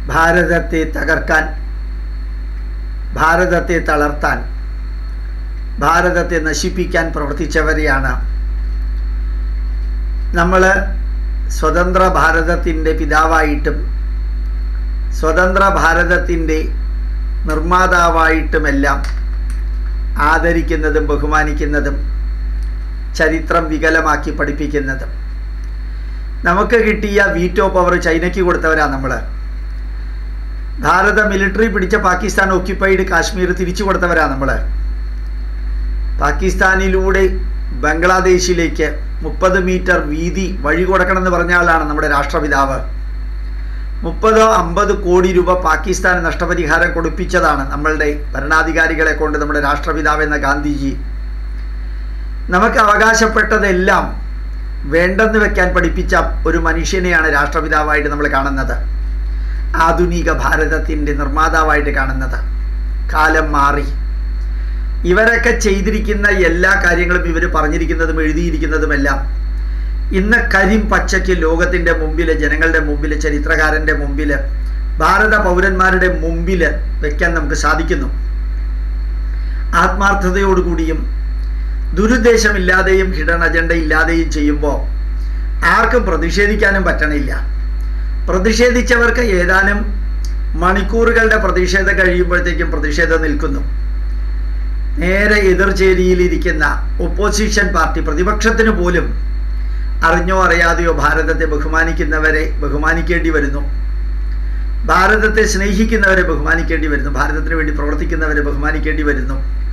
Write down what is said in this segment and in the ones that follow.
ഭാരതത്തെ തകർക്കാൻ ഭാരതത്തെ തളർത്താൻ ഭാരതത്തെ നശിപ്പിക്കാൻ പ്രവർത്തിച്ചവരെയാണ് നമ്മൾ സ്വതന്ത്ര ഭാരതത്തിൻ്റെ പിതാവായിട്ടും സ്വതന്ത്ര ഭാരതത്തിൻ്റെ നിർമ്മാതാവായിട്ടുമെല്ലാം ആദരിക്കുന്നതും ബഹുമാനിക്കുന്നതും ചരിത്രം വികലമാക്കി പഠിപ്പിക്കുന്നതും നമുക്ക് കിട്ടിയ വീറ്റോ പവർ ചൈനയ്ക്ക് കൊടുത്തവരാണ് നമ്മൾ ഭാരത മിലിറ്ററി പിടിച്ച പാകിസ്ഥാൻ ഓക്യുപ്പൈഡ് കാശ്മീർ തിരിച്ചു കൊടുത്തവരാണ് നമ്മൾ പാകിസ്ഥാനിലൂടെ ബംഗ്ലാദേശിലേക്ക് മുപ്പത് മീറ്റർ വീതി വഴി കൊടുക്കണമെന്ന് പറഞ്ഞ ആളാണ് നമ്മുടെ രാഷ്ട്രപിതാവ് മുപ്പതോ അമ്പത് കോടി രൂപ പാകിസ്ഥാൻ നഷ്ടപരിഹാരം കൊടുപ്പിച്ചതാണ് നമ്മളുടെ ഭരണാധികാരികളെ കൊണ്ട് നമ്മുടെ രാഷ്ട്രപിതാവ് എന്ന ഗാന്ധിജി നമുക്ക് അവകാശപ്പെട്ടതെല്ലാം വേണ്ടെന്ന് വെക്കാൻ പഠിപ്പിച്ച ഒരു മനുഷ്യനെയാണ് രാഷ്ട്രപിതാവായിട്ട് നമ്മൾ കാണുന്നത് ആധുനിക ഭാരതത്തിൻ്റെ നിർമ്മാതാവായിട്ട് കാണുന്നത് കാലം മാറി ഇവരൊക്കെ ചെയ്തിരിക്കുന്ന എല്ലാ കാര്യങ്ങളും ഇവർ പറഞ്ഞിരിക്കുന്നതും എഴുതിയിരിക്കുന്നതുമെല്ലാം ഇന്ന് കരിം പച്ചയ്ക്ക് ലോകത്തിൻ്റെ മുമ്പിൽ ജനങ്ങളുടെ മുമ്പിൽ ചരിത്രകാരൻ്റെ മുമ്പിൽ ഭാരത പൗരന്മാരുടെ മുമ്പിൽ വെക്കാൻ നമുക്ക് സാധിക്കുന്നു ആത്മാർത്ഥതയോടുകൂടിയും ദുരുദ്ദേശമില്ലാതെയും ഹിഡൻ അജണ്ട ഇല്ലാതെയും ചെയ്യുമ്പോൾ ആർക്കും പ്രതിഷേധിക്കാനും പറ്റണില്ല പ്രതിഷേധിച്ചവർക്ക് ഏതാനും മണിക്കൂറുകളുടെ പ്രതിഷേധം കഴിയുമ്പോഴത്തേക്കും പ്രതിഷേധം നിൽക്കുന്നു നേരെ എതിർചേരിയിലിരിക്കുന്ന ഒപ്പോസിഷൻ പാർട്ടി പ്രതിപക്ഷത്തിന് പോലും അറിഞ്ഞോ അറിയാതെയോ ഭാരതത്തെ ബഹുമാനിക്കുന്നവരെ ബഹുമാനിക്കേണ്ടി വരുന്നു ഭാരതത്തെ സ്നേഹിക്കുന്നവരെ ബഹുമാനിക്കേണ്ടി വരുന്നു ഭാരതത്തിന് വേണ്ടി പ്രവർത്തിക്കുന്നവരെ ബഹുമാനിക്കേണ്ടി വരുന്നു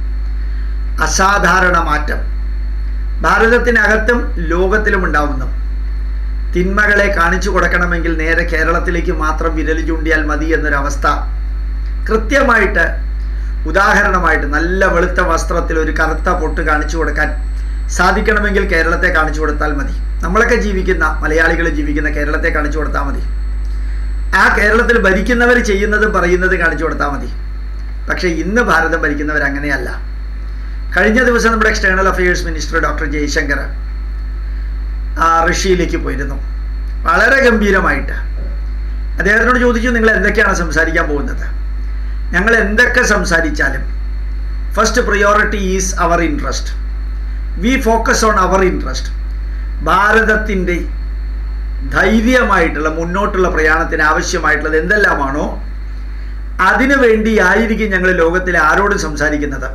അസാധാരണ മാറ്റം ഭാരതത്തിനകത്തും ലോകത്തിലും ഉണ്ടാവുന്നു തിന്മകളെ കാണിച്ചു കൊടുക്കണമെങ്കിൽ നേരെ കേരളത്തിലേക്ക് മാത്രം വിരൽ ചൂണ്ടിയാൽ മതി എന്നൊരവസ്ഥ കൃത്യമായിട്ട് ഉദാഹരണമായിട്ട് നല്ല വെളുത്ത വസ്ത്രത്തിൽ ഒരു കറുത്ത പൊട്ട് കാണിച്ചു കൊടുക്കാൻ സാധിക്കണമെങ്കിൽ കേരളത്തെ കാണിച്ചു കൊടുത്താൽ മതി നമ്മളൊക്കെ ജീവിക്കുന്ന മലയാളികൾ ജീവിക്കുന്ന കേരളത്തെ കാണിച്ചു കൊടുത്താൽ മതി ആ കേരളത്തിൽ ഭരിക്കുന്നവർ ചെയ്യുന്നതും പറയുന്നതും കാണിച്ചു കൊടുത്താൽ മതി പക്ഷേ ഇന്ന് ഭാരതം ഭരിക്കുന്നവർ അങ്ങനെയല്ല കഴിഞ്ഞ ദിവസം നമ്മുടെ external affairs minister doctor Jaishankar റഷ്യയിലേക്ക് പോയിരുന്നു വളരെ ഗംഭീരമായിട്ട് അദ്ദേഹത്തിനോട് ചോദിച്ചു നിങ്ങൾ എന്തൊക്കെയാണ് സംസാരിക്കാൻ പോകുന്നത് ഞങ്ങൾ എന്തൊക്കെ സംസാരിച്ചാലും first priority is our interest we focus on our interest ഭാരതത്തിൻ്റെ ധൈര്യമായിട്ടുള്ള മുന്നോട്ടുള്ള പ്രയാണത്തിന് ആവശ്യമായിട്ടുള്ളത് എന്തെല്ലാമാണോ അതിനു വേണ്ടി ആയിരിക്കും ഞങ്ങൾ ലോകത്തിലെ ആരോടും സംസാരിക്കുന്നത്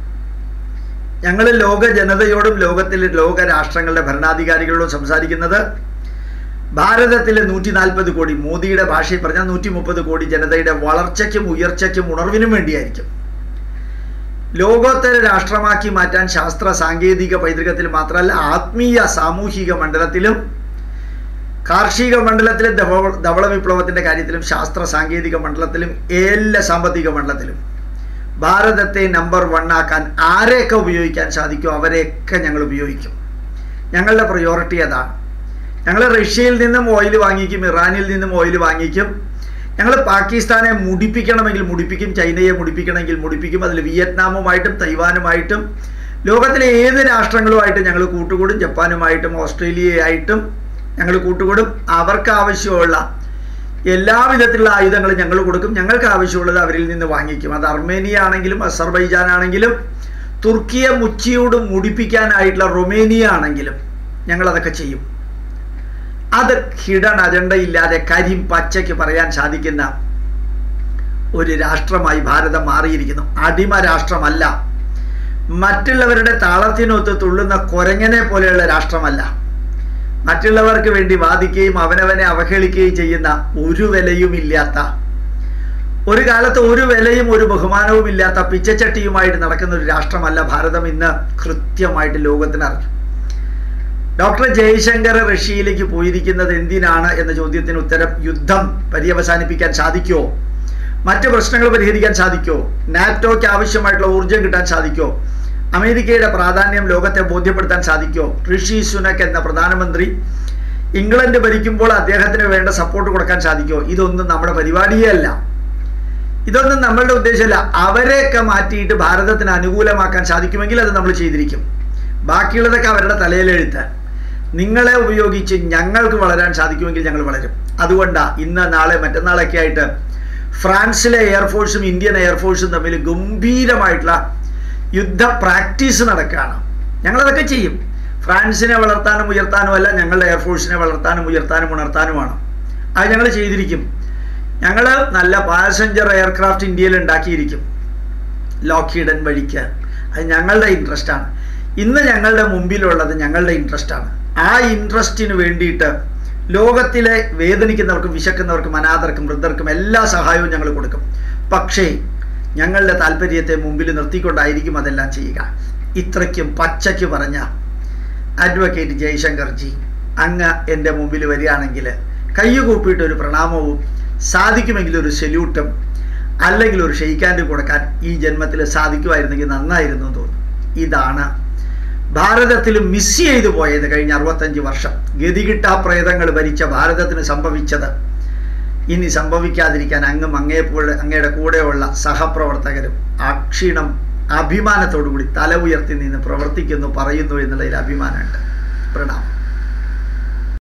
ഞങ്ങൾ ലോക ജനതയോടും ലോകത്തിലെ ലോക രാഷ്ട്രങ്ങളുടെ ഭരണാധികാരികളോടും സംസാരിക്കുന്നത് ഭാരതത്തിലെ നൂറ്റി നാൽപ്പത് കോടി മോദിയുടെ ഭാഷയിൽ പറഞ്ഞാൽ നൂറ്റി മുപ്പത് കോടി ജനതയുടെ വളർച്ചയ്ക്കും ഉയർച്ചയ്ക്കും ഉണർവിനും വേണ്ടിയായിരിക്കും ലോകോത്തര രാഷ്ട്രമാക്കി മാറ്റാൻ ശാസ്ത്ര സാങ്കേതിക പൈതൃകത്തിൽ മാത്രമല്ല ആത്മീയ സാമൂഹിക മണ്ഡലത്തിലും കാർഷിക മണ്ഡലത്തിലും ധവള ധവള വിപ്ലവത്തിൻ്റെ കാര്യത്തിലും ശാസ്ത്ര സാങ്കേതിക മണ്ഡലത്തിലും എല്ലാ സാമ്പത്തിക മണ്ഡലത്തിലും ഭാരതത്തെ നമ്പർ വൺ ആക്കാൻ ആരെയൊക്കെ ഉപയോഗിക്കാൻ സാധിക്കുമോ അവരെയൊക്കെ ഞങ്ങൾ ഉപയോഗിക്കും ഞങ്ങളുടെ പ്രയോറിറ്റി അതാണ് ഞങ്ങൾ റഷ്യയിൽ നിന്നും ഓയിൽ വാങ്ങിക്കും ഇറാനിൽ നിന്നും ഓയിൽ വാങ്ങിക്കും ഞങ്ങൾ പാകിസ്ഥാനെ മുടിപ്പിക്കണമെങ്കിൽ മുടിപ്പിക്കും ചൈനയെ മുടിപ്പിക്കണമെങ്കിൽ മുടിപ്പിക്കും അതിൽ വിയറ്റ്നാമുമായിട്ടും തൈവാനുമായിട്ടും ലോകത്തിലെ ഏത് രാഷ്ട്രങ്ങളുമായിട്ടും ഞങ്ങൾ കൂട്ടുകൂടും ജപ്പാനുമായിട്ടും ഓസ്ട്രേലിയയായിട്ടും ഞങ്ങൾ കൂട്ടുകൂടും അവർക്ക് ആവശ്യമുള്ള എല്ലാവിധത്തിലുള്ള ആയുധങ്ങളും ഞങ്ങൾ കൊടുക്കും ഞങ്ങൾക്ക് ആവശ്യമുള്ളത് അവരിൽ നിന്ന് വാങ്ങിക്കും അത് അർമേനിയ ആണെങ്കിലും അസർബൈജാൻ ആണെങ്കിലും തുർക്കിയെ മുച്ചിയോട് മുടിപ്പിക്കാനായിട്ടുള്ള റൊമേനിയ ആണെങ്കിലും ഞങ്ങളതൊക്കെ ചെയ്യും അത് ഹിഡൻ അജണ്ട ഇല്ലാതെ കരിം പച്ചയ്ക്ക് പറയാൻ സാധിക്കുന്ന ഒരു രാഷ്ട്രമായി ഭാരതം മാറിയിരിക്കുന്നു അടിമ രാഷ്ട്രമല്ല മറ്റുള്ളവരുടെ താളത്തിനൊത്ത് തുള്ളുന്ന കൊരങ്ങനെ പോലെയുള്ള രാഷ്ട്രമല്ല മറ്റുള്ളവർക്ക് വേണ്ടി വാദിക്കുകയും അവനവനെ അവഹേളിക്കുകയും ചെയ്യുന്ന ഒരു വിലയും ഇല്ലാത്ത ഒരു കാലത്ത് ഒരു വിലയും ഒരു ബഹുമാനവും ഇല്ലാത്ത പിച്ചച്ചട്ടിയുമായിട്ട് നടക്കുന്ന ഒരു രാഷ്ട്രമല്ല ഭാരതം ഇന്ന് കൃത്യമായിട്ട് ലോകത്തിന് അറിഞ്ഞു ഡോക്ടർ ജയശങ്കർ റഷ്യയിലേക്ക് പോയിരിക്കുന്നത് എന്തിനാണ് എന്ന ചോദ്യത്തിന് ഉത്തരം യുദ്ധം പര്യവസാനിപ്പിക്കാൻ സാധിക്കുമോ മറ്റ് പ്രശ്നങ്ങൾ പരിഹരിക്കാൻ സാധിക്കുമോ നാറ്റോയ്ക്ക് ആവശ്യമായിട്ടുള്ള ഊർജ്ജം കിട്ടാൻ സാധിക്കുമോ അമേരിക്കയുടെ പ്രാധാന്യം ലോകത്തെ ബോധ്യപ്പെടുത്താൻ സാധിക്കുമോ ഋഷി സുനക് എന്ന പ്രധാനമന്ത്രി ഇംഗ്ലണ്ട് ഭരിക്കുമ്പോൾ അദ്ദേഹത്തിന് വേണ്ട സപ്പോർട്ട് കൊടുക്കാൻ സാധിക്കുമോ ഇതൊന്നും നമ്മുടെ പരിപാടിയേ അല്ല ഇതൊന്നും നമ്മളുടെ ഉദ്ദേശമല്ല അവരെയൊക്കെ മാറ്റിയിട്ട് ഭാരതത്തിന് അനുകൂലമാക്കാൻ സാധിക്കുമെങ്കിൽ അത് നമ്മൾ ചെയ്തിരിക്കും ബാക്കിയുള്ളതൊക്കെ അവരുടെ തലയിലെഴുത്ത് നിങ്ങളെ ഉപയോഗിച്ച് ഞങ്ങൾക്ക് വളരാൻ സാധിക്കുമെങ്കിൽ ഞങ്ങൾ വളരും അതുകൊണ്ടാണ് ഇന്ന് നാളെ മറ്റന്നാളൊക്കെ ആയിട്ട് ഫ്രാൻസിലെ എയർഫോഴ്സും ഇന്ത്യൻ എയർഫോഴ്സും തമ്മിൽ ഗംഭീരമായിട്ടുള്ള യുദ്ധ പ്രാക്ടീസ് നടക്കുകയാണ് ഞങ്ങളതൊക്കെ ചെയ്യും ഫ്രാൻസിനെ വളർത്താനും ഉയർത്താനും അല്ല ഞങ്ങളുടെ എയർഫോഴ്സിനെ വളർത്താനും ഉയർത്താനും ഉണർത്താനുമാണ് അത് ഞങ്ങൾ ചെയ്തിരിക്കും ഞങ്ങൾ നല്ല പാസഞ്ചർ എയർക്രാഫ്റ്റ് ഇന്ത്യയിൽ ഉണ്ടാക്കിയിരിക്കും ലോക്കീഡൻ വഴിക്ക് അത് ഞങ്ങളുടെ ഇൻട്രസ്റ്റാണ് ഇന്ന് ഞങ്ങളുടെ മുമ്പിലുള്ളത് ഞങ്ങളുടെ ഇൻട്രസ്റ്റാണ് ആ ഇൻട്രസ്റ്റിന് വേണ്ടിയിട്ട് ലോകത്തിലെ വേദനിക്കുന്നവർക്കും വിശക്കുന്നവർക്കും അനാഥർക്കും വൃദ്ധർക്കും എല്ലാ സഹായവും ഞങ്ങൾ കൊടുക്കും പക്ഷേ ഞങ്ങളുടെ താല്പര്യത്തെ മുമ്പിൽ നിർത്തിക്കൊണ്ടായിരിക്കും അതെല്ലാം ചെയ്യുക ഇത്രയ്ക്കും പച്ചയ്ക്ക് പറഞ്ഞ അഡ്വക്കേറ്റ് ജയശങ്കർജി അങ്ങ് എൻ്റെ മുമ്പിൽ വരികയാണെങ്കിൽ കയ്യുകൂപ്പിയിട്ട് ഒരു പ്രണാമവും സാധിക്കുമെങ്കിൽ ഒരു സല്യൂട്ടും അല്ലെങ്കിൽ ഒരു ഷെയ്ക്കാൻഡ് കൊടുക്കാൻ ഈ ജന്മത്തിൽ സാധിക്കുമായിരുന്നെങ്കിൽ നന്നായിരുന്നു എന്ന് തോന്നുന്നു ഇതാണ് ഭാരതത്തിൽ മിസ് ചെയ്തു പോയത് കഴിഞ്ഞ അറുപത്തഞ്ച് വർഷം ഗതികിട്ടാ പ്രേതങ്ങൾ ഭരിച്ച ഭാരതത്തിന് സംഭവിച്ചത് ഇനി സംഭവിക്കാതിരിക്കാൻ അങ്ങും അങ്ങേപ്പോലെ അങ്ങയുടെ കൂടെയുള്ള സഹപ്രവർത്തകരും അക്ഷീണം അഭിമാനത്തോടു കൂടി തല ഉയർത്തി നിന്ന് പ്രവർത്തിക്കുന്നു പറയുന്നു എന്നുള്ളതിൽ അഭിമാനമുണ്ട് പ്രണാമം